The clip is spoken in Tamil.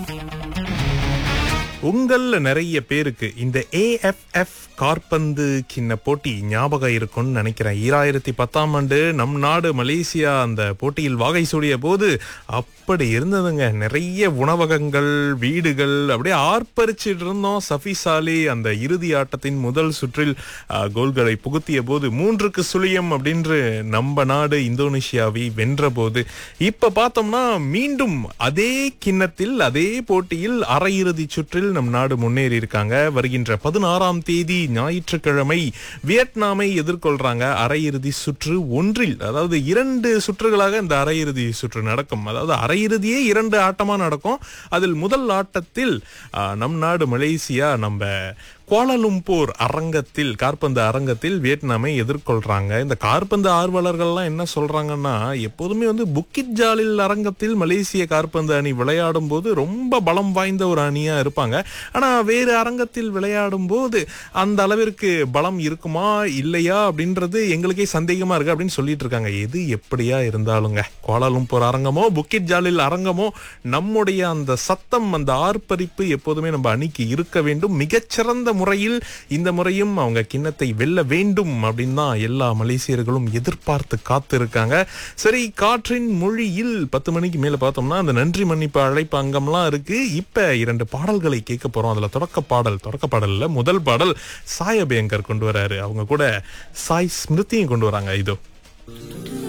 உங்கள்ல நிறைய பேருக்கு இந்த ஏஎஃப்எஃப் காற்பந்து கிண்ண போட்டி ஞாபகம் இருக்கும்னு நினைக்கிறேன் ஈராயிரத்தி பத்தாம் ஆண்டு நம் நாடு மலேசியா அந்த போட்டியில் வாகை சூடிய போது அப்படி இருந்ததுங்க நிறைய உணவகங்கள் வீடுகள் அப்படியே ஆர்ப்பரிச்சிட்டு இருந்தோம் சஃபிசாலி அந்த இறுதி ஆட்டத்தின் முதல் சுற்றில் அஹ், கோல்களை புகுத்திய போது மூன்றுக்கு சுழியம் அப்படின்று நம்ம நாடு இந்தோனேஷியாவை வென்ற போது இப்ப பார்த்தோம்னா மீண்டும் அதே கிண்ணத்தில் அதே போட்டியில் அரையிறுதி சுற்றில் நம் நாடு முன்னேறி இருக்காங்க வருகின்ற பதினாறாம் தேதி ஞாயிற்றுக்கிழமை வியட்நாமை எதிர்கொள்றாங்க அரையிறுதி சுற்று ஒன்றில் அதாவது இரண்டு சுற்றுகளாக இந்த அரையிறுதி சுற்று நடக்கும் அதாவது அரையிறுதியே இரண்டு ஆட்டமா நடக்கும் அதில் முதல் ஆட்டத்தில் ஆ, நம் நாடு மலேசியா நம்ம கோலாலும்பூர் அரங்கத்தில் காற்பந்து அரங்கத்தில் வியட்நாமை எதிர்கொள்றாங்க இந்த காற்பந்து ஆர்வலர்கள்லாம் என்ன சொல்றாங்கன்னா எப்போதுமே வந்து புக்கிட் ஜாலில் அரங்கத்தில் மலேசிய காற்பந்து அணி விளையாடும் போது ரொம்ப பலம் வாய்ந்த ஒரு அணியா இருப்பாங்க ஆனா வேறு அரங்கத்தில் விளையாடும் போது அந்த அளவிற்கு பலம் இருக்குமா இல்லையா அப்படின்றது எங்களுக்கே சந்தேகமா இருக்கு அப்படின்னு சொல்லிட்டு இருக்காங்க எது எப்படியா இருந்தாலுங்க கோலாலும்பூர் அரங்கமோ புக்கிட் ஜாலில் அரங்கமோ நம்முடைய அந்த சத்தம் அந்த ஆர்ப்பரிப்பு எப்போதுமே நம்ம அணிக்கு இருக்க வேண்டும் மிகச்சிறந்த முறையில் இந்த முறையும் அவங்க கிண்ணத்தை வெல்ல வேண்டும் அப்படின்னு தான் எல்லா மலேசியர்களும் எதிர்பார்த்து காத்து இருக்காங்க சரி காற்றின் மொழியில் பத்து மணிக்கு மேல பார்த்தோம்னா அந்த நன்றி மன்னிப்பு அழைப்பு அங்கம்லாம் இருக்கு இப்ப இரண்டு பாடல்களை கேட்க போறோம் அதுல தொடக்க பாடல் தொடக்க பாடல்ல முதல் பாடல் சாயபயங்கர் கொண்டு வராரு அவங்க கூட சாய் ஸ்மிருதியும் கொண்டு வராங்க இதோ